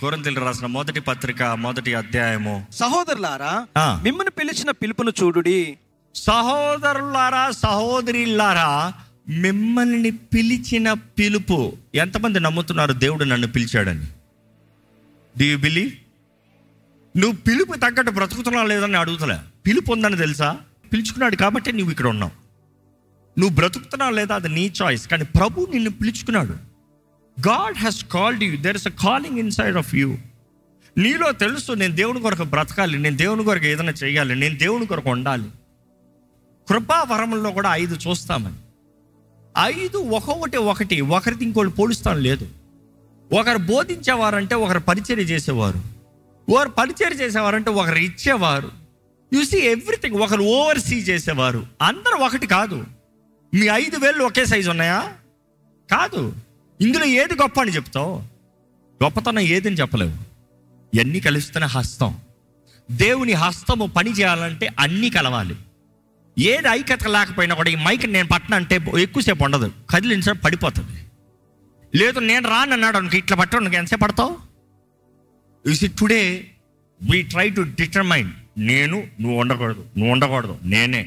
కొరంతలు రాసిన మొదటి పత్రిక మొదటి అధ్యాయము సహోదరులారా ఆ. మిమ్మల్ని పిలిచిన పిలుపును చూడుడి సహోదరులారా సహోదరిలారా మిమ్మల్ని పిలిచిన పిలుపు ఎంతమంది నమ్ముతున్నారు దేవుడు నన్ను పిలిచాడని డూ యూ బిలీవ్ నువ్వు పిలుపు తగ్గట్టు బ్రతుకుతున్నావు లేదని అడుగుతలే పిలుపు ఉందని తెలుసా పిలుచుకున్నాడు కాబట్టి నువ్వు ఇక్కడ ఉన్నావు నువ్వు బ్రతుకుతున్నావు లేదా అది నీ చాయిస్ కానీ ప్రభు నిన్ను పిలుచుకున్నాడు God has called you there is a calling inside of you నీలో తెలుసు నేను దేవుని కొరకు బ్రతకాలి నేను దేవుని కొరకు ఏదైనా చేయాలి నేను దేవుని కొరకు ఉండాలి కృపా వరముల్లో కూడా ఐదు చూస్తామని ఐదు ఒక్కొక్కటి ఒకటి ఒకరిది ఇంకోటి పోలుస్తాం లేదు ఒకరు బోధించేవారంటే ఒకరు పరిచర్య చేసేవారు ఒకరు పరిచర్య చేసేవారంటే ఒకరు ఇచ్చేవారు యు సీ ఎవ్రీథింగ్ ఒకరు ఓవర్ సీ చేసేవారు అందరూ ఒకటి కాదు మీ ఐదు వేళ్ళు ఒకే సైజు ఉన్నాయా కాదు ఇందులో ఏది గొప్ప అని చెప్తావు గొప్పతనం ఏదని చెప్పలేవు ఇవన్నీ కలుస్తున్న హస్తం దేవుని హస్తము పని చేయాలంటే అన్నీ కలవాలి ఏది ఐక్యత లేకపోయినా కూడా ఈ మైక్ నేను పట్టణ అంటే ఎక్కువసేపు ఉండదు కదిలించడం పడిపోతుంది లేదు నేను రాను అన్నాడు అనుకో ఇట్లా పట్టడం నువ్వు ఎంతసేపు పడతావు you see today we try to determine నేను నువ్వు ఉండకూడదు నువ్వు ఉండకూడదు నేనే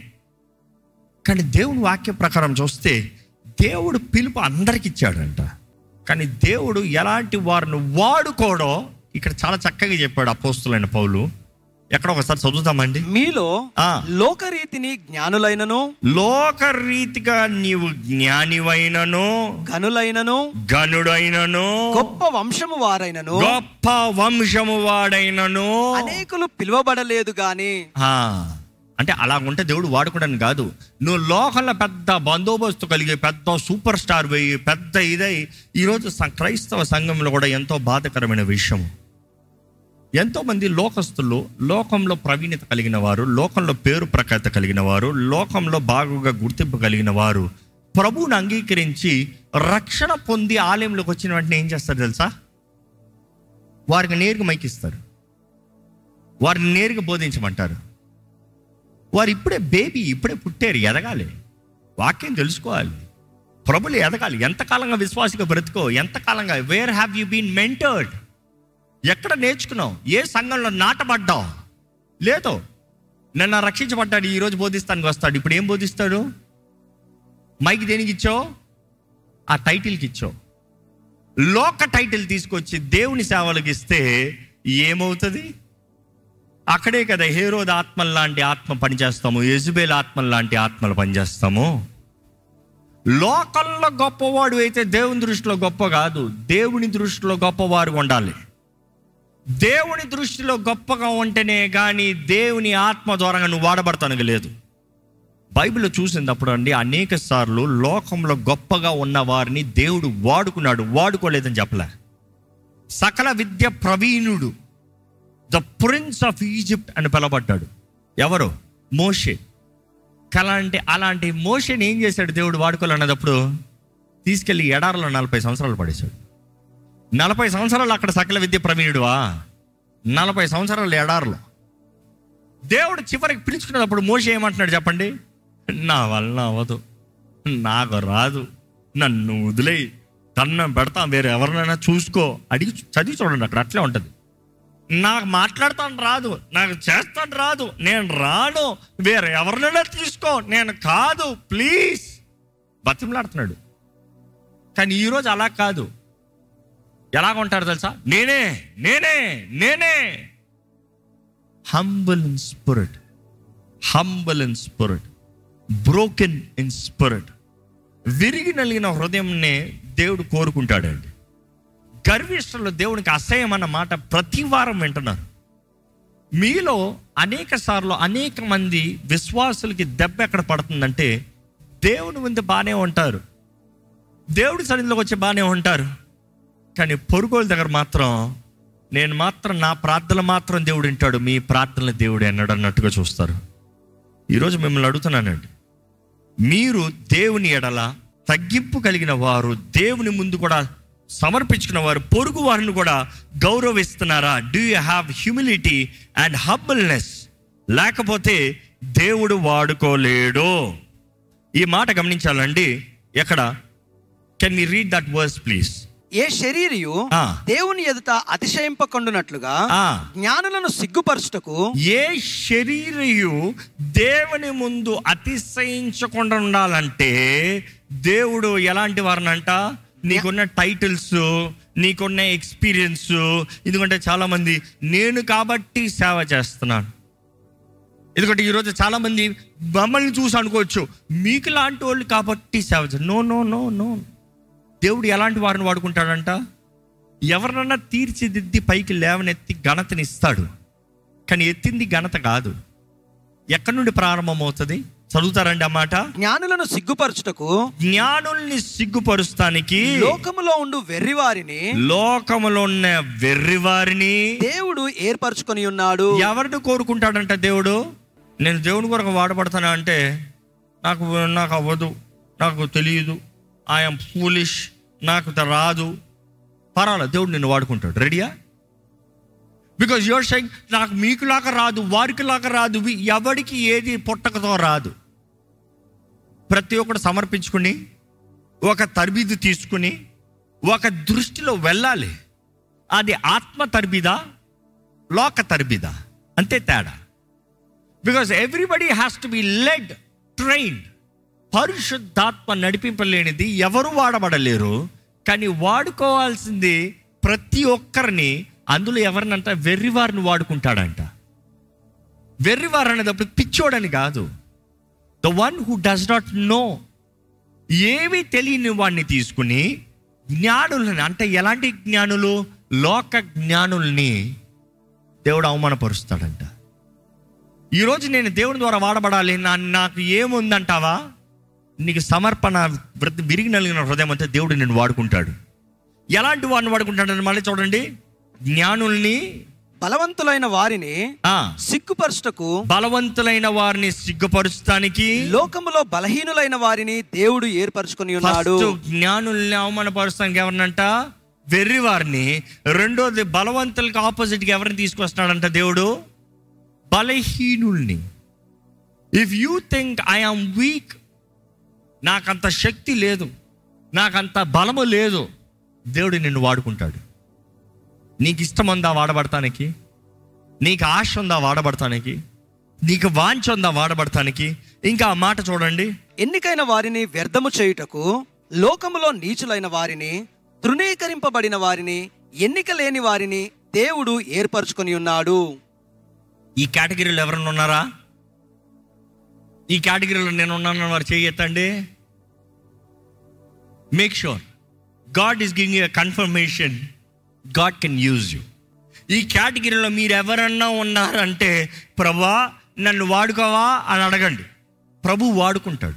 కానీ దేవుని వాక్య ప్రకారం చూస్తే దేవుడు పిలుపు అందరికి ఇచ్చాడంట కానీ దేవుడు ఎలాంటి వారిని వాడుకోవడో ఇక్కడ చాలా చక్కగా చెప్పాడు అపోస్తులైన పౌలు ఎక్కడ ఒకసారి చదువుతామండి మీలో ఆ. లోకరీతిని జ్ఞానులైనను లోకరీతిగా నీవు జ్ఞానివైనను గనులైనను గనుడైనను గొప్ప వంశము వారైనను గొప్ప వంశము వాడైనను అనేకులు పిలువబడలేదు గాని ఆ, అంటే అలా ఉంటే దేవుడు వాడుకోవడానికి కాదు నువ్వు లోకంలో పెద్ద బందోబస్తు కలిగి పెద్ద సూపర్ స్టార్ పోయి పెద్ద ఇదై ఈరోజు స- క్రైస్తవ సంఘంలో కూడా ఎంతో బాధకరమైన విషయం ఎంతో మంది లోకస్తులు లోకంలో ప్రవీణత కలిగిన వారు లోకంలో పేరు ప్రఖ్యాత కలిగిన వారు లోకంలో బాగుగా గుర్తింపు కలిగిన వారు ప్రభువుని అంగీకరించి రక్షణ పొంది ఆలయంలోకి వచ్చిన వెంటనే ఏం చేస్తారు తెలుసా వారికి నేరుగా మైకిస్తారు వారిని నేరుగా బోధించమంటారు వారు ఇప్పుడే బేబీ ఇప్పుడే పుట్టారు ఎదగాలి వాక్యం తెలుసుకోవాలి ప్రభులు ఎదగాలి ఎంతకాలంగా విశ్వాసిగా బ్రతుకో ఎంతకాలంగా where have you been mentored ఎక్కడ నేర్చుకున్నావు ఏ సంఘంలో నాటబడ్డావు లేదు నిన్న రక్షించబడ్డాడు ఈరోజు బోధిస్తానికి వస్తాడు ఇప్పుడు ఏం బోధిస్తాడు మైక్ దేనికి ఇచ్చావు ఆ టైటిల్కి ఇచ్చావు లోక టైటిల్ తీసుకొచ్చి దేవుని సేవలకు ఇస్తే ఏమవుతుంది అక్కడే కదా హేరోద్ ఆత్మల లాంటి ఆత్మ పనిచేస్తాము యజుబేల్ ఆత్మల లాంటి ఆత్మలు పనిచేస్తాము లోకంలో గొప్పవాడు అయితే దేవుని దృష్టిలో గొప్ప కాదు దేవుని దృష్టిలో గొప్పవారు ఉండాలి దేవుని దృష్టిలో గొప్పగా ఉంటేనే కానీ దేవుని ఆత్మ ద్వారా నువ్వు వాడబడతానికి లేదు బైబిల్లో చూసినప్పుడు అండి అనేక సార్లు లోకంలో గొప్పగా ఉన్న వారిని దేవుడు వాడుకున్నాడు వాడుకోలేదని చెప్పలే సకల విద్య ప్రవీణుడు ద ప్రిన్స్ ఆఫ్ ఈజిప్ట్ అని పిలవబడ్డాడు ఎవరు మోషే అలాంటి అలాంటి మోషేని ఏం చేశాడు దేవుడు వాడుకోవాలన్నప్పుడు తీసుకెళ్లి ఎడారిలో నలభై సంవత్సరాలు పడేశాడు నలభై సంవత్సరాలు అక్కడ సకల విద్య ప్రవీణుడువా నలభై సంవత్సరాలు ఎడారిలో దేవుడు చివరికి పిలుచుకున్నప్పుడు మోషే ఏమంటున్నాడు చెప్పండి నా వల్ల అవ్వదు నాకు రాదు నన్ను వదిలేయి తన్నం పెడతాం వేరే ఎవరినైనా చూసుకో అడిగి చదివి చూడండి అక్కడ అట్లే ఉంటుంది నాకు మాట్లాడతాను రాదు నాకు చేస్తాను రాదు నేను రాను వేరే ఎవరినైనా తీసుకో నేను కాదు ప్లీజ్ బతిమలాడుతున్నాడు కానీ ఈరోజు అలా కాదు ఎలాగ ఉంటారు తెలుసా నేనే నేనే నేనే humble in spirit humble in spirit broken in spirit విరిగి నలిగిన హృదయంనే దేవుడు కోరుకుంటాడండి గర్విష్ఠులు దేవునికి అసహ్యం అన్న మాట ప్రతి వారం వింటున్నారు మీలో అనేక సార్లు అనేక మంది విశ్వాసులకి దెబ్బ ఎక్కడ పడుతుందంటే దేవుని ముందు బాగానే ఉంటారు దేవుడి సన్నిధిలోకి వచ్చి బాగానే ఉంటారు కానీ పొరుగుల దగ్గర మాత్రం నేను మాత్రం నా ప్రార్థన మాత్రం దేవుడు వింటాడు మీ ప్రార్థనలు దేవుడు అన్నాడు అన్నట్టుగా చూస్తారు ఈరోజు మిమ్మల్ని అడుగుతున్నానండి మీరు దేవుని ఎడల తగ్గింపు కలిగిన వారు దేవుని ముందు కూడా సమర్పించుకున్న వారు పొరుగు వారిని కూడా గౌరవిస్తున్నారా do you have humility and humbleness లేకపోతే దేవుడు వాడుకోలేడు ఈ మాట గమనించాలండి ఎక్కడ can me read that verse please ఏ శరీరియు ఆ. దేవుని ఎదుట అతిశయింపకుండునట్లుగా ఆ. జ్ఞానులను సిగ్గుపరచుటకు ఏ శరీరయు దేవుని ముందు అతిశయించకుండా ఉండాలంటే దేవుడు ఎలాంటి వారినంట నీకున్న టైటిల్స్ నీకున్న ఎక్స్పీరియన్స్ ఎందుకంటే చాలామంది నేను కాబట్టి సేవ చేస్తున్నాను ఎందుకంటే ఈరోజు చాలామంది మమ్మల్ని చూసి అనుకోవచ్చు మీకు లాంటి వాళ్ళు కాబట్టి సేవ చేస్తారు నో నో నో నో దేవుడు ఎలాంటి వారిని వాడుకుంటాడంట ఎవరినన్నా తీర్చిదిద్ది పైకి లేవనెత్తి ఘనతనిస్తాడు కానీ ఎత్తింది ఘనత కాదు ఎక్కడి నుండి ప్రారంభమవుతుంది చదువుతారండి ఆ మాట జ్ఞానులను సిగ్గుపరచుటకు జ్ఞానుల్ని సిగ్గుపరుస్తానికి లోకములో ఉండు వెర్రివారిని లోకములో ఉన్న వెర్రివారిని దేవుడు ఏర్పరచుకొని ఉన్నాడు ఎవరిని కోరుకుంటాడంట దేవుడు నేను దేవుని కొరకు వాడబడతానా అంటే నాకు నాకు అవ్వదు నాకు తెలియదు ఐఎమ్ ఫూలిష్ నాకు త- రాదు పర్వాలేదు దేవుడు నిన్ను వాడుకుంటాడు రెడీయా బికాజ్ యువర్ షైంగ్ నాకు మీకు లాగా రాదు వారికి లాగా రాదు వి- ఎవరికి ఏది పొట్టకతో రాదు ప్రతి ఒక్కడు సమర్పించుకుని ఒక తరబీదు తీసుకుని ఒక దృష్టిలో వెళ్ళాలి అది ఆత్మ తరబిదా లోక తరబిదా అంతే తేడా because everybody has to be led train పరిశుద్ధాత్మ నడిపింపలేనిది ఎవరు వాడబడలేరు కానీ వాడుకోవాల్సింది ప్రతి ఒక్కరిని అందులో ఎవరినంట వెర్రివారిని వాడుకుంటాడంట వెర్రివారు అనేటప్పుడు పిచ్చోడని కాదు the one who does not know ఏమీ తెలియని వాడిని తీసుకుని జ్ఞానులని అంటే ఎలాంటి జ్ఞానులు లోక జ్ఞానుల్ని దేవుడు అవమానపరుస్తాడంట ఈరోజు నేను దేవుని ద్వారా వాడబడాలి నా నాకు ఏముందంటావా నీకు సమర్పణ వృద్ధి విరిగి నలిగిన హృదయం అంతా దేవుడు నిన్ను వాడుకుంటాడు ఎలాంటి వాడిని వాడుకుంటాడని మళ్ళీ చూడండి జ్ఞానుల్ని బలవంతులైన వారిని ఆ, సిగ్గుపరచుటకు బలవంతులైన వారిని సిగ్గుపరుస్తానికి లోకములో బలహీనులైన వారిని దేవుడు ఏర్పరచుకొని ఉన్నాడు ఫస్ట్ జ్ఞానుల్ని అవమానపరుస్తానికి ఎవరినంట వెర్రి వారిని రెండోది బలవంతులకి ఆపోజిట్గా ఎవరిని తీసుకొస్తున్నాడంట దేవుడు బలహీనుల్ని if you think I am weak నాకంత శక్తి లేదు నాకంత బలము లేదు దేవుడు నిన్ను వాడుకుంటాడు నీకు ఇష్టం ఉందా వాడబడటానికి నీకు ఆశ ఉందా వాడబడటానికి నీకు వాంఛ ఉందా వాడబడటానికి ఇంకా ఆ మాట చూడండి ఎన్నికైన వారిని వ్యర్థము చేయుటకు లోకములో నీచులైన వారిని తృణీకరింపబడిన వారిని ఎన్నిక లేని వారిని దేవుడు ఏర్పరచుకొని ఉన్నాడు ఈ కేటగిరీలో ఎవరైనా ఉన్నారా ఈ కేటగిరీలో నేను ఉన్నాను వారు చేయొద్దండి make sure God is giving you confirmation God can use you ఈ కేటగిరీలో మీరు ఎవరన్నా ఉన్నారంటే ప్రభా నన్ను వాడుకోవా అని అడగండి ప్రభు వాడుకుంటాడు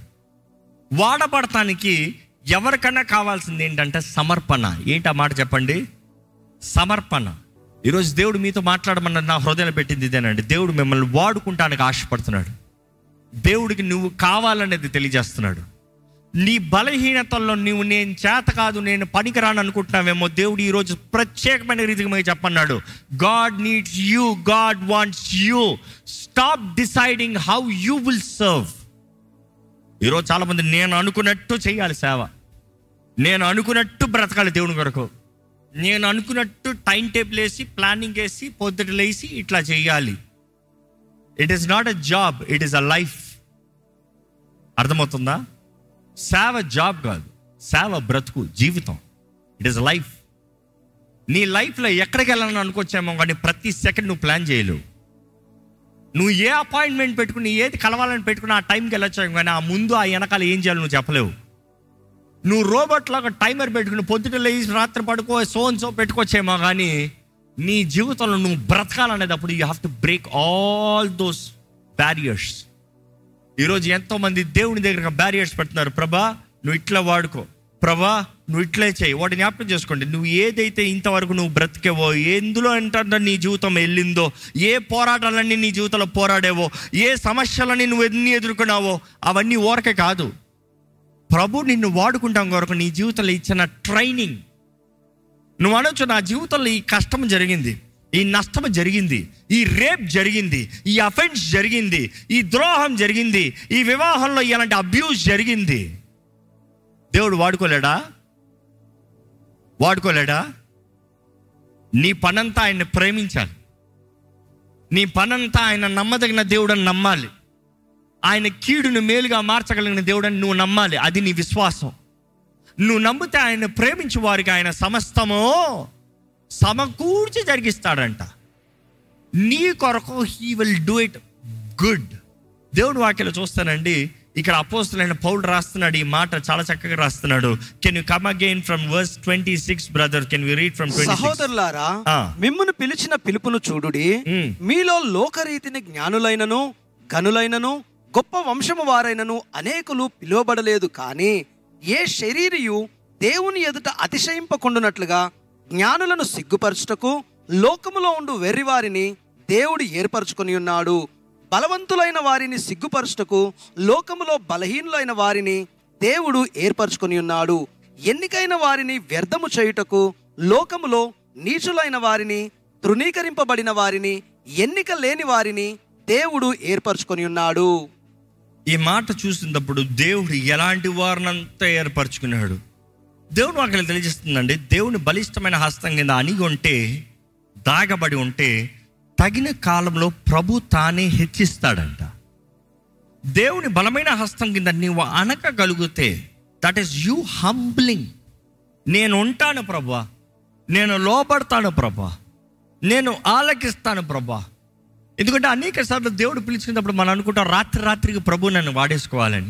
వాడబడటానికి ఎవరికన్నా కావాల్సింది ఏంటంటే సమర్పణ ఏంటి ఆ మాట చెప్పండి సమర్పణ ఈరోజు దేవుడు మీతో మాట్లాడమన్నది నా హృదయం పెట్టింది ఇదేనండి దేవుడు మిమ్మల్ని వాడుకుంటానికి ఆశపడుతున్నాడు దేవుడికి నువ్వు కావాలనేది తెలియజేస్తున్నాడు నీ బలహీనతల్లో నువ్వు నేను చేత కాదు నేను పనికిరాను అనుకుంటున్నావేమో దేవుడు ఈరోజు ప్రత్యేకమైన రీతిగా మీకు చెప్పన్నాడు God needs you God wants you stop deciding how you will serve ఈరోజు చాలామంది నేను అనుకున్నట్టు చేయాలి సేవ నేను అనుకున్నట్టు బ్రతకాలి దేవుని కొరకు నేను అనుకున్నట్టు టైం టేబుల్ వేసి ప్లానింగ్ వేసి పొద్దుట లేసి ఇట్లా చేయాలి it is not a job it is a life అర్థమవుతుందా సేవ జాబ్ కాదు సేవ బ్రతుకు జీవితం ఇట్ ఈస్ లైఫ్ నీ లైఫ్లో ఎక్కడికి వెళ్ళాలని అనుకోవచ్చేమో కానీ ప్రతి సెకండ్ నువ్వు ప్లాన్ చేయలేవు నువ్వు ఏ అపాయింట్మెంట్ పెట్టుకుని ఏది కలవాలని పెట్టుకుని ఆ టైంకి వెళ్ళొచ్చావు కానీ ఆ ముందు ఆ వెనకాల ఏం చేయాలి నువ్వు చెప్పలేవు నువ్వు రోబోట్ లాగా టైమర్ పెట్టుకుని పొద్దుట లేచి రాత్రి పడుకో సోన్ సో పెట్టుకోవచ్చేమో కానీ నీ జీవితంలో నువ్వు బ్రతకాలనేటప్పుడు you have to break all those barriers ఈరోజు ఎంతో మంది దేవుని దగ్గర బ్యారియర్స్ పెడుతున్నారు ప్రభా నువ్వు ఇట్లా వాడుకో ప్రభా నువ్వు ఇట్లే చేయి వాటి జ్ఞాపకం చేసుకోండి నువ్వు ఏదైతే ఇంతవరకు నువ్వు బ్రతికేవో ఎందులో ఏంటంటే నీ జీవితం వెళ్ళిందో ఏ పోరాటాలన్నీ నీ జీవితంలో పోరాడేవో ఏ సమస్యలని నువ్వు ఎన్ని ఎదుర్కొన్నావో అవన్నీ ఓరకే కాదు ప్రభు నిన్ను వాడుకుంటాం కొరకు నీ జీవితంలో ఇచ్చిన ట్రైనింగ్ నువ్వు అనొచ్చు నా జీవితంలో ఈ కష్టం జరిగింది ఈ నష్టం జరిగింది ఈ రేప్ జరిగింది ఈ అఫెన్స్ జరిగింది ఈ ద్రోహం జరిగింది ఈ వివాహంలో ఇలాంటి అబ్యూస్ జరిగింది దేవుడు వాడుకోలేడా వాడుకోలేడా నీ పనంతా ఆయన్ని ప్రేమించాలి నీ పనంతా ఆయన నమ్మదగిన దేవుడని నమ్మాలి ఆయన కీడును మేలుగా మార్చగలిగిన దేవుడని నువ్వు నమ్మాలి అది నీ విశ్వాసం నువ్వు నమ్మితే ఆయన ప్రేమించు వారికి ఆయన సమస్తము సమకూర్చి జరిగిస్తాడంట నీ కొరకు he will do it good దేవుడు వాక్యలో చూస్తానండి ఇక్కడ అపోస్తులైన పౌలు రాస్తున్నాడు ఈ మాట చాలా చక్కగా రాస్తున్నాడు can you come again from verse twenty six brother can you read from twenty సహోదరులారా ఆ. మిమ్మును పిలిచిన పిలుపును చూడుడి మ్. మీలో లోకరీతిని జ్ఞానులైనను గనులైనను గొప్ప వంశము వారైనను అనేకులు పిలువబడలేదు కానీ ఏ శరీరియు దేవుని ఎదుట అతిశయింపకుండునట్లుగా జ్ఞానులను సిగ్గుపరచుటకు లోకములో ఉండు వెర్రివారిని దేవుడు ఏర్పరచుకొని ఉన్నాడు బలవంతులైన వారిని సిగ్గుపరచుటకు లోకములో బలహీనులైన వారిని దేవుడు ఏర్పరచుకొని ఉన్నాడు ఎన్నికైన వారిని వ్యర్థము చేయుటకు లోకములో నీచులైన వారిని తృణీకరింపబడిన వారిని ఎన్నిక లేని వారిని దేవుడు ఏర్పరచుకొని ఉన్నాడు ఈ మాట చూసినప్పుడు దేవుడు ఎలాంటి వారినంతా ఏర్పరచుకున్నాడు దేవుడు అక్కడ తెలియజేస్తుందండి దేవుని బలిష్టమైన హస్తం కింద అణిగి ఉంటే దాగబడి ఉంటే తగిన కాలంలో ప్రభు తానే హెచ్చిస్తాడంట దేవుని బలమైన హస్తం కింద నీవు అనకగలిగితే దట్ ఈస్ యూ హంబ్లింగ్ నేను ఉంటాను ప్రభా నేను లోపడతాను ప్రభా నేను ఆలకిస్తాను ప్రభా ఎందుకంటే అనేక సార్లు దేవుడు పిలిచినప్పుడు మనం అనుకుంటాం రాత్రి రాత్రికి ప్రభు నన్ను వాడేసుకోవాలని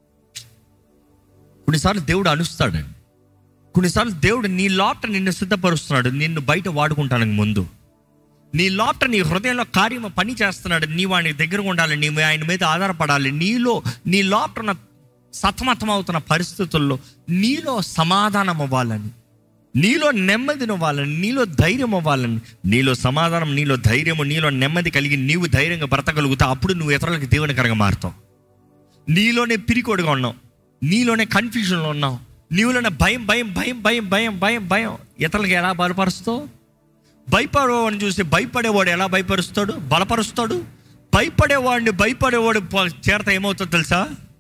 కొన్నిసార్లు దేవుడు అనుస్తాడండి కొన్నిసార్లు దేవుడు నీ లోపట నిన్ను సిద్ధపరుస్తున్నాడు నిన్ను బయట వాడుకుంటానికి ముందు నీ లోపట నీ హృదయంలో కార్యము పని చేస్తున్నాడు నీ వాడి దగ్గర ఉండాలి నీ ఆయన మీద ఆధారపడాలి నీలో నీ లోపట ఉన్న సతమతం అవుతున్న పరిస్థితుల్లో నీలో సమాధానం అవ్వాలని నీలో నెమ్మదిని అవ్వాలని నీలో ధైర్యం అవ్వాలని నీలో సమాధానం నీలో ధైర్యము నీలో నెమ్మది కలిగి నీవు ధైర్యంగా బ్రతకగలుగుతా అప్పుడు నువ్వు ఇతరులకు దేవునికరంగా మారుతావు నీలోనే పిరికోడుగా ఉన్నావు నీలోనే కన్ఫ్యూజన్లో ఉన్నావు నీలోనే భయం భయం భయం భయం భయం భయం భయం ఇతరులకు ఎలా బలపరుస్తావు భయపడేవాడిని చూసి భయపడేవాడు ఎలా భయపరుస్తాడు బలపరుస్తాడు భయపడేవాడిని భయపడేవాడు ప- చేరత ఏమవుతుందో తెలుసా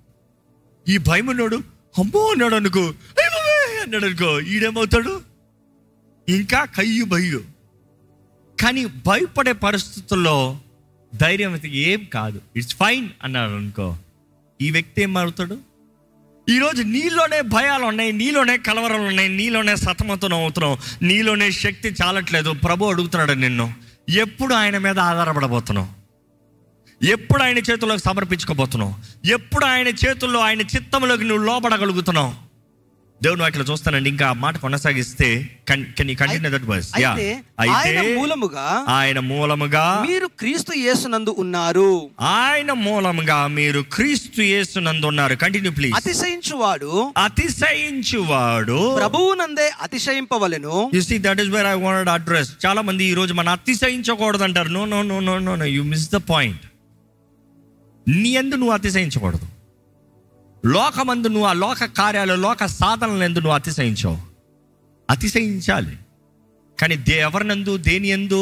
ఈ భయమున్నాడు అమ్మో అన్నాడు అనుకో "అయ్ బాబోయ్" అన్నాడు అనుకో ఈడేమవుతాడు ఇంకా కయ్యు భయ్యు కానీ భయపడే పరిస్థితుల్లో ధైర్యం అయితే ఏం కాదు ఇట్స్ ఫైన్ అన్నాడు అనుకో ఈ వ్యక్తి ఏం మారుతాడు ఈరోజు నీలోనే భయాలు ఉన్నాయి నీలోనే కలవరాలు ఉన్నాయి నీలోనే సతమతం అవుతున్నావు నీలోనే శక్తి చాలట్లేదు ప్రభు అడుగుతున్నాడు నిన్ను ఎప్పుడు ఆయన మీద ఆధారపడబోతున్నావు ఎప్పుడు ఆయన చేతుల్లోకి సమర్పించుకోబోతున్నావు ఎప్పుడు ఆయన చేతుల్లో ఆయన చిత్తంలోకి నువ్వు లోపడగలుగుతున్నావు దేవుని వాటిలో చూస్తానండి ఇంకా ఆ మాట కొనసాగిస్తే can you continue that verse yeah అయితే అయితే ఆయన మూలముగా ఆయన మూలముగా మీరు క్రీస్తు యేసునందు ఉన్నారు ఆయన మూలముగా మీరు క్రీస్తు యేసునందు ఉన్నారు కంటిన్యూ ప్లీజ్ అతిశయించువాడు అతిశయించువాడు ప్రభువునందే అతిశయింపవలెను you see that is where I wanted address చాలా మంది ఈ రోజు మనం అతిశయించకూడదు అంటారు no no no no no no you miss the point నీ ఎందు నువ్వు అతిశయించకూడదు లోకమందు నువ్వు ఆ లోక కార్యాలు లోక సాధనలు ఎందు నువ్వు అతిశయించవు అతిశయించాలి కానీ దే ఎవరినందు దేని ఎందు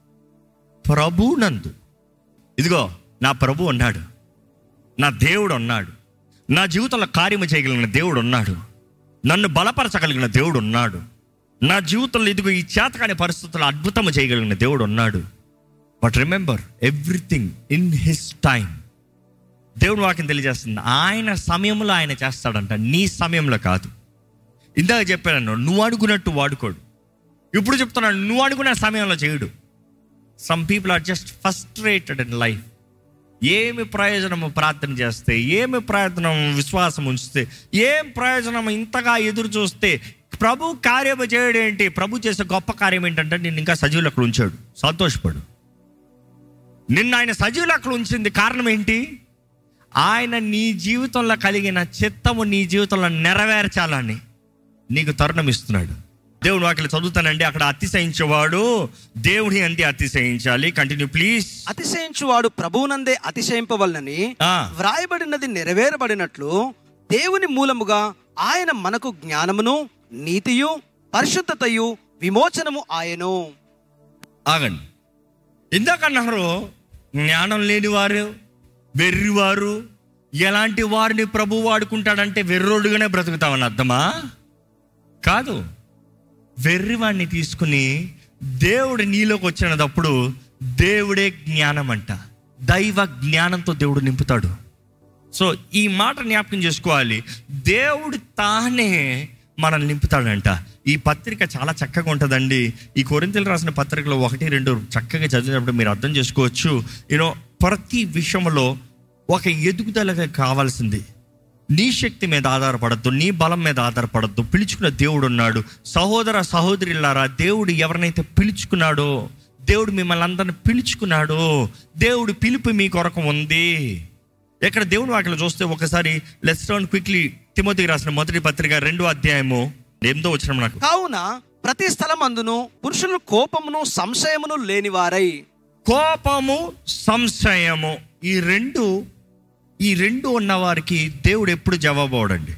ప్రభునందు ఇదిగో నా ప్రభు ఉన్నాడు నా దేవుడు ఉన్నాడు నా జీవితంలో కార్యము చేయగలిగిన దేవుడు ఉన్నాడు నన్ను బలపరచగలిగిన దేవుడు ఉన్నాడు నా జీవితంలో ఇదిగో ఈ చేతకాని పరిస్థితుల్లో అద్భుతము చేయగలిగిన దేవుడు ఉన్నాడు but remember everything in his time దేవుడు వాక్యం తెలియజేస్తుంది ఆయన సమయంలో ఆయన చేస్తాడంట నీ సమయంలో కాదు ఇందాక చెప్పాను నువ్వు అడుగునట్టు వాడుకోడు ఇప్పుడు చెప్తున్నాను నువ్వు అనుకున్న సమయంలో చేయడు some people are just frustrated in life ఏమి ప్రయోజనము ప్రార్థన చేస్తే ఏమి ప్రయోజనం విశ్వాసం ఉంచితే ఏం ప్రయోజనం ఇంతగా ఎదురు చూస్తే ప్రభు కార్యము చేయడం ఏంటి ప్రభు చేసే గొప్ప కార్యం ఏంటంటే నిన్ను ఇంకా సజీవులు అక్కడ ఉంచాడు సంతోషపడు నిన్న ఆయన సజీవులు అక్కడ ఉంచింది కారణం ఏంటి ఆయన నీ జీవితంలో కలిగిన చిత్తము నీ జీవితంలో నెరవేర్చాలని నీకు తరుణం ఇస్తున్నాడు దేవుడు వాటిలో చదువుతానండి అక్కడ అతిశయించేవాడు దేవుడి అంటే అతిశయించాలి కంటిన్యూ ప్లీజ్ అతిశయించువాడు ప్రభువునందే అతిశయింపవలనని ఆ. వ్రాయబడినది నెరవేరబడినట్లు దేవుని మూలముగా ఆయన మనకు జ్ఞానమును నీతియు పరిశుద్ధతయు విమోచనము ఆయను ఆగండి ఇందాక అన్నారు జ్ఞానం లేనివారు వెర్రివారు ఎలాంటి వారిని ప్రభు వాడుకుంటాడంటే వెర్రోడుగానే బ్రతుకుతామని అర్థమా కాదు వెర్రివాణ్ణి తీసుకుని దేవుడు నీలోకి వచ్చినప్పుడు దేవుడే జ్ఞానం అంట దైవ జ్ఞానంతో దేవుడు నింపుతాడు సో ఈ మాట జ్ఞాపకం చేసుకోవాలి దేవుడు తానే మనల్ని నింపుతాడంట ఈ పత్రిక చాలా చక్కగా ఉంటుందండి ఈ కొరింతలు రాసిన పత్రికలో ఒకటి రెండు చక్కగా చదివినప్పుడు మీరు అర్థం చేసుకోవచ్చు యూనో ప్రతి విషయంలో ఒక ఎదుగుదలగా కావాల్సింది నీ శక్తి మీద ఆధారపడద్దు నీ బలం మీద ఆధారపడద్దు పిలుచుకున్న దేవుడు ఉన్నాడు సహోదర సహోదరులారా దేవుడు ఎవరినైతే పిలుచుకున్నాడో దేవుడు మిమ్మల్ని అందరిని పిలుచుకున్నాడో దేవుడు పిలుపు మీ కొరకు ఉంది ఇక్కడ దేవుని వాక్యలో చూస్తే ఒకసారి లెట్స్ టర్న్ క్విక్లీ తిమోతికి రాసిన మొదటి పత్రిక రెండో అధ్యాయము ఎనిమిదో వచ్చిన నాకు కావున ప్రతి స్థలమందును పురుషులు కోపమును సంశయమును లేనివారై కోపము సంశయము ఈ రెండు ఈ రెండు ఉన్న వారికి దేవుడు ఎప్పుడు జవాబు అవడండి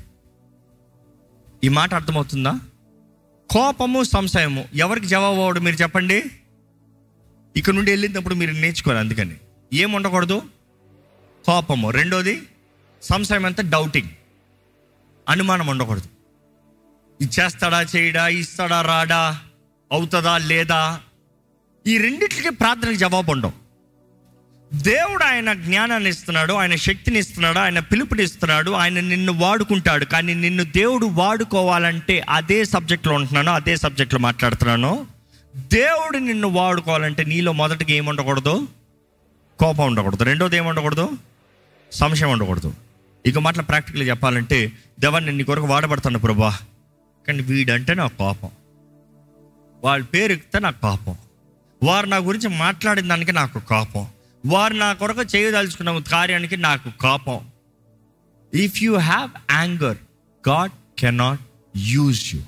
ఈ మాట అర్థమవుతుందా కోపము సంశయము ఎవరికి జవాబు అవడం మీరు చెప్పండి ఇక్కడ నుండి వెళ్ళినప్పుడు మీరు నేర్చుకోవాలి అందుకని ఏం ఉండకూడదు కోపము రెండోది సంశయం అంతా డౌటింగ్ అనుమానం ఉండకూడదు ఇది చేస్తాడా చేయడా ఇస్తాడా రాడా అవుతుందా లేదా ఈ రెండిట్లకి ప్రార్థనకు జవాబు ఉండవు దేవుడు ఆయన జ్ఞానాన్ని ఇస్తున్నాడు ఆయన శక్తిని ఇస్తున్నాడు ఆయన పిలుపుని ఇస్తున్నాడు ఆయన నిన్ను వాడుకుంటాడు కానీ నిన్ను దేవుడు వాడుకోవాలంటే అదే సబ్జెక్ట్లో ఉంటున్నాను అదే సబ్జెక్ట్లో మాట్లాడుతున్నాను దేవుడు నిన్ను వాడుకోవాలంటే నీలో మొదటిగా ఏమి ఉండకూడదు కోపం ఉండకూడదు రెండోది ఏమి ఉండకూడదు సంశయం ఉండకూడదు ఇక మాటలు ప్రాక్టికల్గా చెప్పాలంటే దేవా నేను నీ కొరకు వాడబడతాను ప్రభా కానీ వీడంటే నాకు కోపం వాళ్ళ పేరు ఎక్కితే నాకు కోపం వారు నా గురించి మాట్లాడిన దానికి నాకు కోపం వారు నా కొరకు చేయదలుచుకున్న కార్యానికి నాకు కోపం if you have anger God cannot use you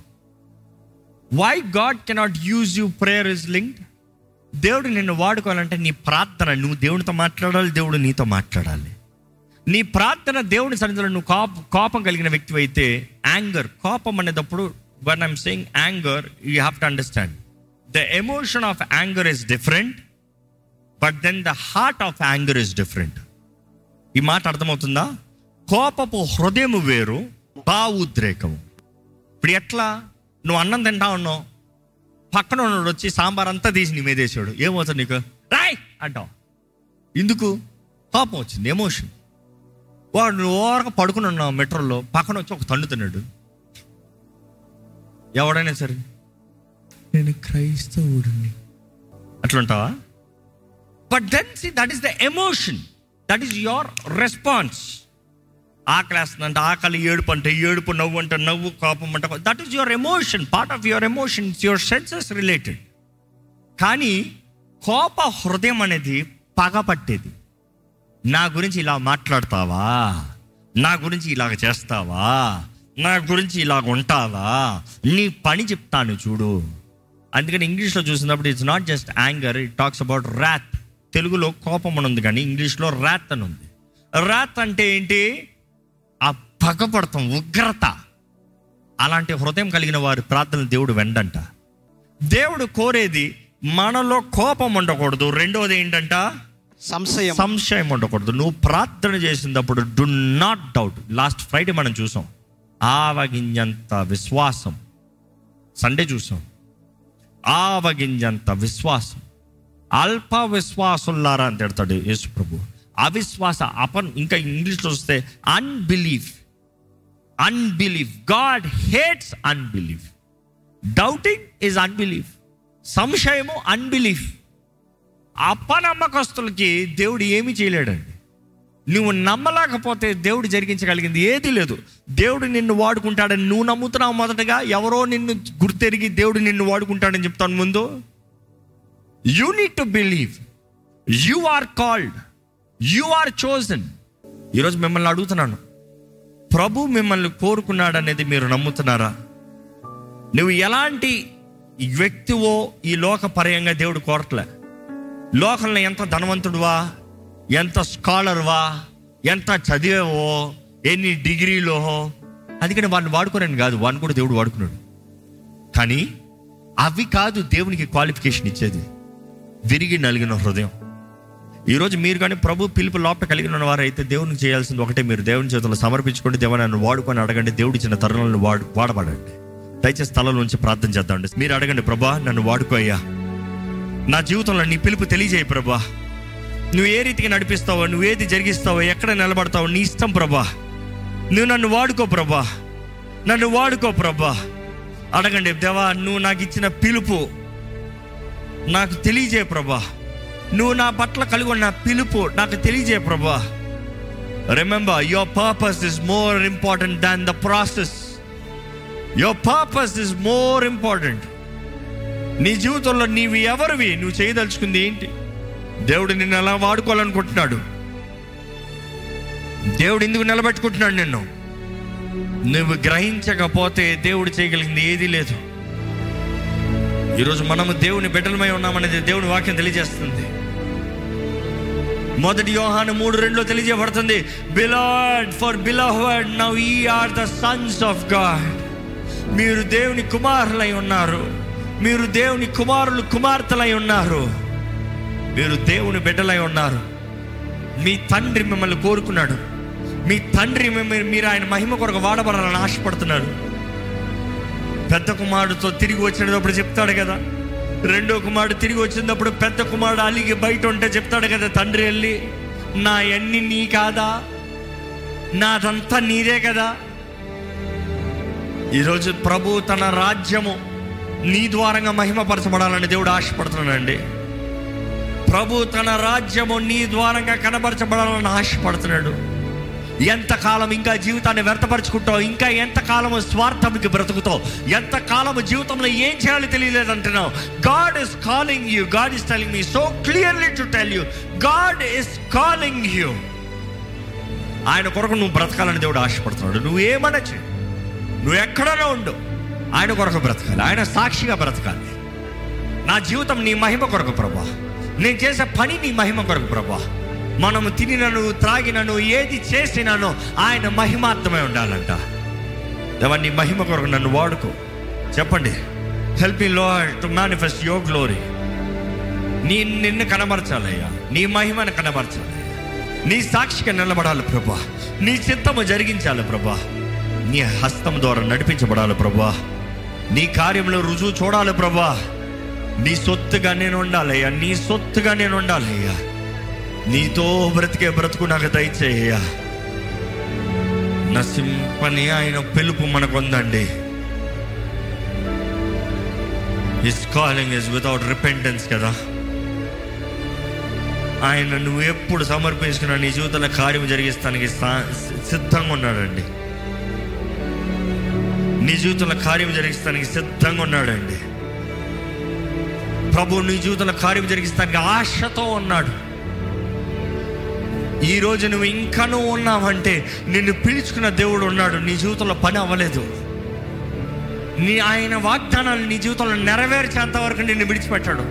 why God cannot use you prayer is linked దేవుడు నిన్ను వాడుకోవాలంటే నీ ప్రార్థన నువ్వు దేవునితో మాట్లాడాలి దేవుడు నీతో మాట్లాడాలి నీ ప్రార్థన దేవుని సన్నిధిలో నువ్వు కోప కోపం కలిగిన వ్యక్తి అయితే యాంగర్ కోపం అనేటప్పుడు one I'm saying anger you have to understand the emotion of anger is different but then the heart of anger is different ఈ మాట అర్థమవుతుందా కోపపు హృదయము వేరు భావోద్రేకము ఇప్పుడు ఎట్లా నువ్వు అన్నం తింటా ఉన్నావు పక్కన ఉన్నాడు వచ్చి సాంబార్ అంతా తీసి నీ మీద వేసాడు ఏమవుతుంది నీకు రాయ్ అంటావు ఎందుకు కోపం వచ్చింది ఎమోషన్ వాడు నువ్వు ఓరక పడుకుని ఉన్నావు మెట్రోలో పక్కన వచ్చి ఒక తండుతున్నాడు ఎవడైనా సరే నేను క్రైస్తవుడిని అట్లుంటావా but then see that is the emotion that is your response ఆకలేస్తుందంటే ఆకలి ఏడుపు అంటే ఏడుపు నవ్వు అంటే నవ్వు కోపం అంటే that is your emotion part of your emotions your senses related కానీ కోప హృదయం అనేది పగపట్టేది నా గురించి ఇలా మాట్లాడతావా నా గురించి ఇలాగ చేస్తావా నా గురించి ఇలాగ ఉంటావా నీ పని చెప్తాను చూడు అందుకని ఇంగ్లీష్లో చూసినప్పుడు it's not just anger it talks about wrath తెలుగులో కోపం అని ఉంది కానీ ఇంగ్లీష్లో ర్యాత్ అని ఉంది ర్యాత్ అంటే ఏంటి ఆ పగపడతాం ఉగ్రత అలాంటి హృదయం కలిగిన వారి ప్రార్థనలు దేవుడు వెండంట దేవుడు కోరేది మనలో కోపం ఉండకూడదు రెండోది ఏంటంట సంశయం సంశయం ఉండకూడదు నువ్వు ప్రార్థన చేసినప్పుడు do not doubt last Friday మనం చూసాం ఆవగింజంత విశ్వాసం సండే చూసాం ఆవగింజంత విశ్వాసం అల్ప విశ్వాసులారా అని తిడతాడు యేసు ప్రభు అవిశ్వాస అపన్ ఇంకా ఇంగ్లీష్లో వస్తే unbelief unbelief God hates unbelief doubting is unbelief సంశయము అన్బిలీఫ్ అపనమ్మకస్తులకి దేవుడు ఏమీ చేయలేడండి నువ్వు నమ్మలేకపోతే దేవుడు జరిగించగలిగింది ఏది లేదు దేవుడు నిన్ను వాడుకుంటాడని నువ్వు నమ్ముతున్నావు మొదటగా ఎవరో నిన్ను గుర్తెరిగి దేవుడు నిన్ను వాడుకుంటాడని చెప్తాను ముందు you need to believe you are called you are chosen ఈరోజు మిమ్మల్ని అడుగుతున్నాను ప్రభు మిమ్మల్ని కోరుకున్నాడు అనేది మీరు నమ్ముతున్నారా నువ్వు ఎలాంటి వ్యక్తివో ఈ లోక పర్యంగా దేవుడు కోరట్లే లోకంలో ఎంత ధనవంతుడువా ఎంత స్కాలర్వా ఎంత చదివేవో ఎన్ని డిగ్రీలో అందుకని వాడిని వాడుకోరని కాదు వాడిని కూడా దేవుడు వాడుకున్నాడు కానీ అవి కాదు దేవునికి క్వాలిఫికేషన్ ఇచ్చేది విరిగి నలిగిన హృదయం ఈరోజు మీరు కానీ ప్రభు పిలుపు లోపల కలిగిన వారు అయితే దేవునికి చేయాల్సింది ఒకటే మీరు దేవుని చేతుల్లో సమర్పించుకోండి దేవ నన్ను వాడుకొని అడగండి దేవుడు ఇచ్చిన తరుణాలను వాడు వాడబడండి దయచేసి స్థలం నుంచి ప్రార్థన చేద్దామండి మీరు అడగండి ప్రభా నన్ను వాడుకో అయ్యా నా జీవితంలో నీ పిలుపు తెలియజేయి ప్రభా నువ్వు ఏ రీతిగా నడిపిస్తావో నువ్వు ఏది జరిగిస్తావో ఎక్కడ నిలబడతావో నీ ఇష్టం ప్రభా నువ్వు నన్ను వాడుకో ప్రభా నన్ను వాడుకో ప్రభా అడగండి దేవా నువ్వు నాకు ఇచ్చిన పిలుపు నాకు తెలియజేయ ప్రభా నువ్వు నా పట్ల కలిగి ఉన్న పిలుపు నాకు తెలియజేయ ప్రభా remember your purpose is more important than the process your purpose is more important నీ జీవితంలో నీవు ఎవరివి నువ్వు చేయదలుచుకుంది ఏంటి దేవుడు నిన్ను ఎలా వాడుకోవాలనుకుంటున్నాడు దేవుడు ఎందుకు నిలబెట్టుకుంటున్నాడు నిన్ను నువ్వు గ్రహించకపోతే దేవుడు చేయగలిగింది ఏదీ లేదు ఈరోజు మనము దేవుని బిడ్డలమై ఉన్నామనేది దేవుని వాక్యం తెలియజేస్తుంది మొదటి యోహాను మూడు రెండులో తెలియజేయబడుతుంది beloved for beloved now we are the sons of God మీరు దేవుని కుమారులై ఉన్నారు మీరు దేవుని కుమారులు కుమార్తెలై ఉన్నారు మీరు దేవుని బిడ్డలై ఉన్నారు మీ తండ్రి మిమ్మల్ని కోరుకున్నాడు మీ తండ్రి మిమ్మల్ని మీరు ఆయన మహిమ కొరకు వాడబడాలని ఆశపడుతున్నాడు పెద్ద కుమారుడితో తిరిగి వచ్చినప్పుడు చెప్తాడు కదా రెండో కుమారుడు తిరిగి వచ్చినప్పుడు పెద్ద కుమారుడు అలిగి బయట ఉంటే చెప్తాడు కదా తండ్రి వెళ్ళి నా అన్ని నీ కాదా నాదంతా నీదే కదా ఈరోజు ప్రభు తన రాజ్యము నీ ద్వారంగా మహిమపరచబడాలని దేవుడు ఆశపడుతున్నాడండి ప్రభు తన రాజ్యము నీ ద్వారంగా కనబరచబడాలని ఆశపడుతున్నాడు ఎంతకాలం ఇంకా జీవితాన్ని వ్యర్థపరచుకుంటావు ఇంకా ఎంతకాలము స్వార్థంకి బ్రతుకుతావు ఎంతకాలము జీవితంలో ఏం చేయాలో తెలియలేదంటున్నావు God is calling you God is telling me so clearly to tell you God is calling you ఆయన కొరకు నువ్వు బ్రతకాలని దేవుడు ఆశపడుతున్నాడు నువ్వు ఏమనొచ్చు నువ్వు ఎక్కడైనా ఉండు ఆయన కొరకు బ్రతకాలి ఆయన సాక్షిగా బ్రతకాలి నా జీవితం నీ మహిమ కొరకు ప్రభా నేను చేసే పని నీ మహిమ కొరకు ప్రభా మనము తినినను త్రాగినను ఏది చేసినానో ఆయన మహిమాత్మై ఉండాలంట దేవా నీ మహిమ కొరకు నన్ను వాడుకో చెప్పండి హెల్ప్ మీ లో టు మేనిఫెస్ట్ యువర్ గ్లోరీ నీ నిన్ను కనబరచాలయ్యా నీ మహిమను కనబరచాలి నీ సాక్షిగా నిలబడాలి ప్రభా నీ చిత్తము జరిగించాలి ప్రభా నీ హస్తం ద్వారా నడిపించబడాలి ప్రభా నీ కార్యంలో రుజువు చూడాలి ప్రభా నీ సొత్తుగా నేను ఉండాలయ్యా నీ సొత్తుగా నేను ఉండాలయ్యా నీతో బ్రతికే బ్రతుకు నాకు దయచేయ్యా నసింపని ఆయన పిలుపు మనకు ఉందండి his calling is without repentance కదా ఆయన నువ్వు ఎప్పుడు సమర్పించుకున్నా నీ జీవితంలో కార్యం జరిగిస్తానికి సా- సిద్ధంగా ఉన్నాడండి నీ జీవితంలో కార్యం జరిగిస్తానికి సిద్ధంగా ఉన్నాడండి ప్రభు నీ జీవితంలో కార్యం జరిగిస్తానికి ఆశతో ఉన్నాడు ఈ రోజు నువ్వు ఇంకనూ ఉన్నావంటే నిన్ను పిలుచుకున్న దేవుడు ఉన్నాడు నీ జీవితంలో పని అవ్వలేదు నీ ఆయన వాగ్దానాలు నీ జీవితంలో నెరవేర్చేంత వరకు నిన్ను విడిచిపెట్టాడు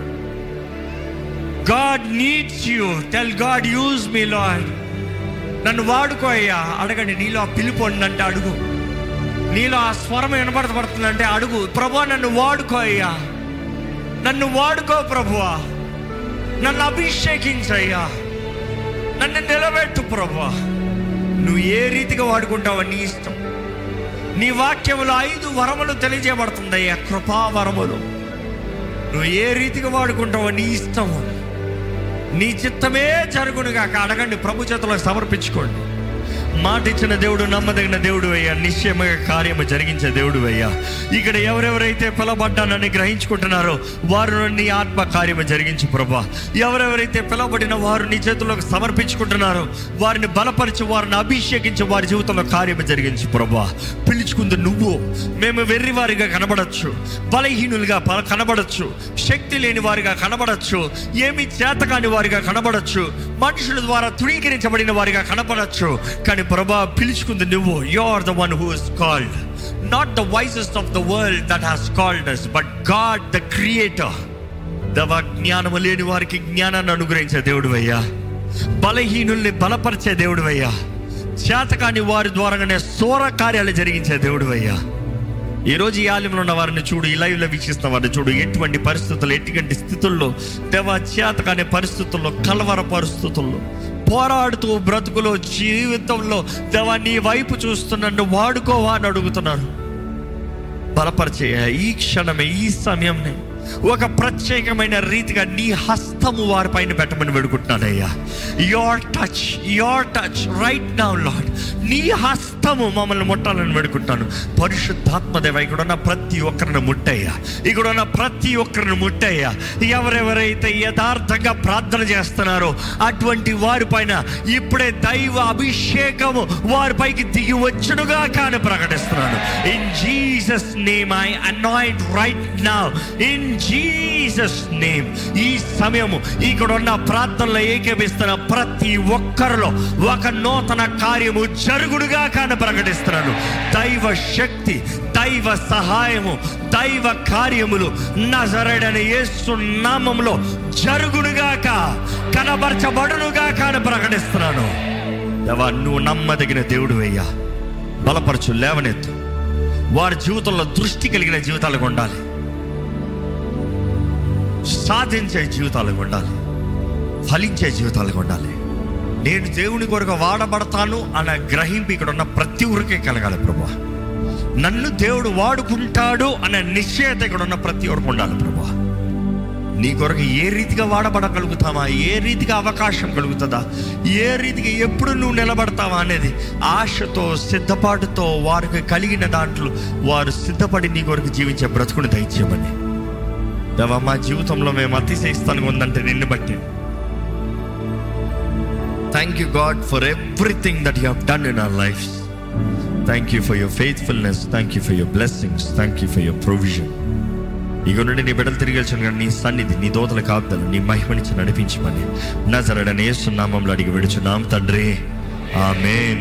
God needs you tell God use me lord నన్ను వాడుకో అయ్యా అడగండి నీలో ఆ పిలుపు ఉందంటే అడుగు నీలో ఆ స్వరం వినబడబడుతుందంటే అడుగు ప్రభు నన్ను వాడుకో అయ్యా నన్ను వాడుకో ప్రభువా నన్ను అభిషేకించయ్యా నన్ను నిలబెట్టు ప్రభా నువ్వు ఏ రీతిగా వాడుకుంటావో నీ ఇష్టం నీ వాక్యములో ఐదు వరములు తెలియజేయబడుతుందయ్యా కృపా వరములు నువ్వు ఏ రీతిగా వాడుకుంటావో నీ ఇష్టము నీ చిత్తమే జరుగునుగా అడగండి ప్రభు చేతిలో సమర్పించుకోండి మాట ఇచ్చిన దేవుడు నమ్మదగిన దేవుడు అయ్యా నిశ్చయముగా కార్యము జరిగించే దేవుడు అయ్యా ఇక్కడ ఎవరెవరైతే పిలబడ్డానని గ్రహించుకుంటున్నారో వారు నీ ఆత్మ కార్యము జరిగించు ప్రభా ఎవరెవరైతే పిలవబడిన వారు నీ చేతుల్లోకి సమర్పించుకుంటున్నారో వారిని బలపరిచి వారిని అభిషేకించి వారి జీవితంలో కార్యము జరిగించు ప్రభా పిలుచుకుంది నువ్వు మేము వెర్రివారిగా కనబడచ్చు బలహీనులుగా ప- కనబడచ్చు శక్తి లేని వారిగా కనబడచ్చు ఏమి చేతకాని వారిగా కనబడచ్చు మనుషుల ద్వారా తృణీకరించబడిన వారిగా కనబడచ్చు కానీ ప్రభా పిలుచుకుంది నువ్వు you are the one who is called not the wisest of the world that has called us but God the creator దవ జ్ఞానము లేని వారికి జ్ఞానాన్ని అనుగ్రహించే దేవుడు అయ్యా బలహీనుల్ని బలపరిచే దేవుడు అయ్యా చేతకాని వారి ద్వారానే సోర కార్యాలు జరిగించే దేవుడు అయ్యా ఈ రోజు ఈ ఆలయంలో ఉన్న వారిని చూడు ఈ లైవ్లో వీక్షిస్తున్న వారిని చూడు ఎటువంటి పరిస్థితుల్లో ఎటువంటి స్థితుల్లో దేవ చేతకాని పరిస్థితుల్లో కలవర పరిస్థితుల్లో పోరాడుతూ బ్రతుకులో జీవితంలో దేవా నీ వైపు చూస్తున్న నన్ను వాడుకోవా అని అడుగుతున్నారు బలపరిచేయ ఈ క్షణమే ఈ సమయంనే ఒక ప్రత్యేకమైన రీతిగా నీ హస్తము వారిపైన పెట్టమని వేడుకుంటున్నానయ్యా your touch your touch right now lord నీ హస్తము మమ్మల్ని ముట్టాలని వేడుకుంటాను పరిశుద్ధాత్మదేవ ఇక్కడ ఉన్న ప్రతి ఒక్కరిని ముట్టయ్యా ఇక్కడ ఉన్న ప్రతి ఒక్కరిని ముట్టయ్యా ఎవరెవరైతే యథార్థంగా ప్రార్థన చేస్తున్నారో అటువంటి వారిపైన ఇప్పుడే దైవ అభిషేకము వారిపైకి దిగి వచ్చునుగా కానీ ప్రకటిస్తున్నాను in Jesus name I anoint right now in Jesus name ఈ సమయము ఇక్కడ ఉన్న ప్రార్థనలో ఏకీపిస్తున్న ప్రతి ఒక్కరిలో ఒక నూతన కార్యము జరుగుడుగా కానీ ప్రకటిస్తున్నాను దైవ శక్తి దైవ సహాయము దైవ కార్యములు నజరడని యేసు నామములో జరుగుడుగాక కనబరచబడునుగా కానీ ప్రకటిస్తున్నాను దేవా నువ్వు నమ్మదగిన దేవుడు అయ్యా బలపరచు లేవనెత్తు వారి జీవితంలో దృష్టి కలిగిన జీవితాలకు ఉండాలి సాధించే జీవితాలకు ఉండాలి ఫలించే జీవితాలకు ఉండాలి నేను దేవుని కొరకు వాడబడతాను అన్న గ్రహింపు ఇక్కడ ఉన్న ప్రతి ఊరికే కలగాలి ప్రభా నన్ను దేవుడు వాడుకుంటాడు అనే నిశ్చయత ఇక్కడ ఉన్న ప్రతి ఒక్కరికి ఉండాలి ప్రభా నీ కొరకు ఏ రీతిగా వాడబడగలుగుతావా ఏ రీతిగా అవకాశం కలుగుతుందా ఏ రీతిగా ఎప్పుడు నువ్వు నిలబడతావా అనేది ఆశతో సిద్ధపాటుతో వారికి కలిగిన దాంట్లో వారు సిద్ధపడి నీ కొరకు జీవించే బ్రతుకుని దయచేయమని దేవా మా జీవితంలో మేము అతిశయిస్తానికి ఉందంటే నిన్ను బట్టి thank you God for everything that you done in our life thank you for your faithfulness thank you for your blessings thank you for your provision ఇక నుండి నీ బిడ్డలు తిరిగి వచ్చిన నీ సన్నిధి నీ దోతల కాపుదలు నీ మహిమనిచ్చి నడిపించమని నజరడనే సున్నామంలో అడిగి విడుచున్నాం తండ్రి ఆమెన్